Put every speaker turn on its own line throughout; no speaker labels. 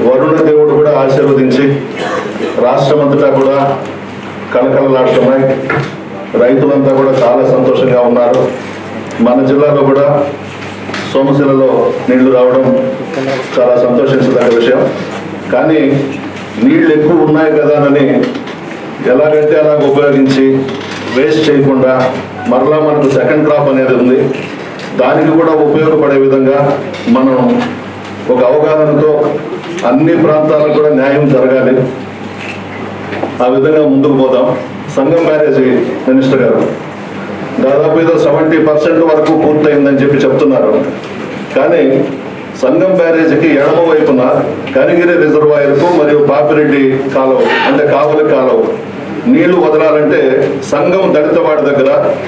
వరుణ దేవుడు కూడా ఆశీర్వదించి రాష్ట్రమంతటా కూడా కలకలలాడుతున్నాయి రైతులంతా కూడా చాలా సంతోషంగా ఉన్నారు మన జిల్లాలో కూడా సోమశిలలో నీళ్లు రావడం చాలా సంతోషించదగ్గ విషయం కానీ నీళ్లు ఎక్కువ ఉన్నాయి కదా అని ఎలాగంటే అలాగ ఉపయోగించి వేస్ట్ చేయకుండా మరలా మనకు సెకండ్ క్రాప్ అనేది ఉంది దానికి కూడా ఉపయోగపడే విధంగా మనం ఒక అవగాహనతో అన్ని ప్రాంతాలకు కూడా న్యాయం జరగాలి ఆ విధంగా ముందుకు పోదాం సంఘం బ్యారేజీ మినిస్టర్ గారు దాదాపు ఏదో సెవెంటీ పర్సెంట్ వరకు పూర్తయిందని చెప్పి చెప్తున్నారు కానీ సంగం బ్యారేజీకి ఎడమ వైపున కనిగిరి రిజర్వాయర్కు మరియు పాపిరెడ్డి కాలువ అంటే కావలి కాలువ నీళ్లు వదలాలంటే సంగం దళితవాడి దగ్గర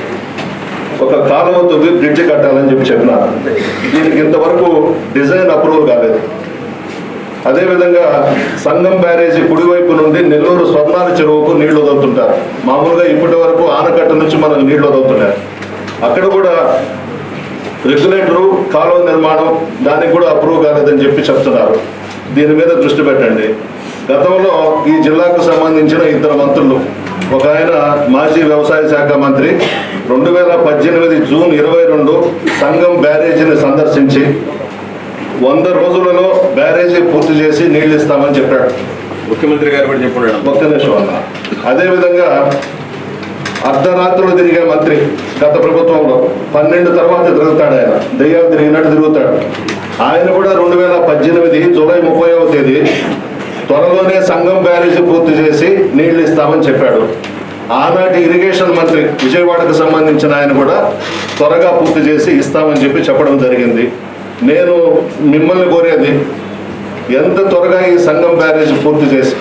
ఒక కాలువ తవ్వి బ్రిడ్జ్ కట్టాలని చెప్పి చెప్పినారు దీనికి ఇంతవరకు డిజైన్ అప్రూవల్ కాలేదు అదేవిధంగా సంగం బ్యారేజీ కుడివైపు నుండి నెల్లూరు స్వర్ణాల చెరువుకు నీళ్లు వదులుతుంటారు మామూలుగా ఇప్పటి వరకు ఆనకట్ట నుంచి మనకు నీళ్లు వదులుతున్నారు అక్కడ కూడా రెగ్యులేటరు కాలువ నిర్మాణం దానికి కూడా అప్రూవ్ కాలేదని చెప్పి చెప్తున్నారు దీని మీద దృష్టి పెట్టండి గతంలో ఈ జిల్లాకు సంబంధించిన ఇద్దరు మంత్రులు ఒక ఆయన మాజీ వ్యవసాయ శాఖ మంత్రి రెండు వేల పద్దెనిమిది జూన్ ఇరవై రెండు సంగం బ్యారేజీని సందర్శించి వంద రోజులలో బ్యారేజీ పూర్తి చేసి నీళ్లు ఇస్తామని చెప్పాడు
ముఖ్యమంత్రి గారు కూడా చెప్పున్నాడు
ఒక్క నిమిషం అన్న అదేవిధంగా అర్ధరాత్రులు తిరిగే మంత్రి గత ప్రభుత్వంలో పన్నెండు తర్వాత తిరుగుతాడు ఆయన దెయ్యాలు తిరిగినట్టు తిరుగుతాడు ఆయన కూడా రెండు వేల పద్దెనిమిది జూలై ముప్పైవ తేదీ త్వరలోనే సంఘం బ్యారేజీ పూర్తి చేసి నీళ్లు ఇస్తామని చెప్పాడు ఆనాటి ఇరిగేషన్ మంత్రి విజయవాడకు సంబంధించిన ఆయన కూడా త్వరగా పూర్తి చేసి ఇస్తామని చెప్పి చెప్పడం జరిగింది నేను మిమ్మల్ని కోరేది ఎంత త్వరగా ఈ సంఘం బ్యారేజ్ పూర్తి చేసి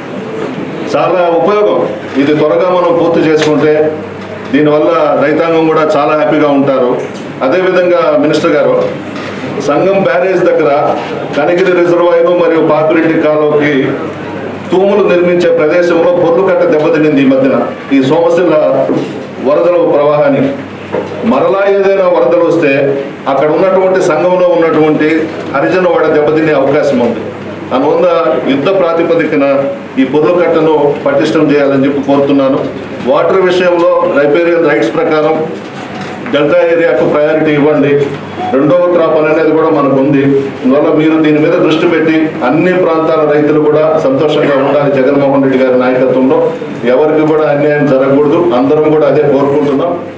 చాలా ఉపయోగం ఇది త్వరగా మనం పూర్తి చేసుకుంటే దీనివల్ల రైతాంగం కూడా చాలా హ్యాపీగా ఉంటారు అదేవిధంగా మినిస్టర్ గారు సంఘం బ్యారేజ్ దగ్గర కనిగిరి రిజర్వాయర్ మరియు పాపిరెడ్డి కాలువకి తూములు నిర్మించే ప్రదేశంలో పొర్లు కట్ట దెబ్బతినింది ఈ మధ్యన ఈ సోమశిల వరదల ప్రవాహానికి మరలా ఏదైనా వరదలు వస్తే అక్కడ ఉన్నటువంటి సంఘంలో ఉన్నటువంటి హరిజన వాడ దెబ్బతినే అవకాశం ఉంది అందువల్ల యుద్ధ ప్రాతిపదికన ఈ పొర్లు కట్టను పటిష్టం చేయాలని చెప్పి కోరుతున్నాను వాటర్ విషయంలో రైపేరియన్ రైట్స్ ప్రకారం డెల్టా ఏరియాకు ప్రయారిటీ ఇవ్వండి రెండవ క్రాప్ అనేది కూడా మనకు ఉంది అందువల్ల మీరు దీని మీద దృష్టి పెట్టి అన్ని ప్రాంతాల రైతులు కూడా సంతోషంగా ఉండాలి జగన్మోహన్ రెడ్డి గారి నాయకత్వంలో ఎవరికి కూడా అన్యాయం జరగకూడదు అందరం కూడా అదే కోరుకుంటున్నాం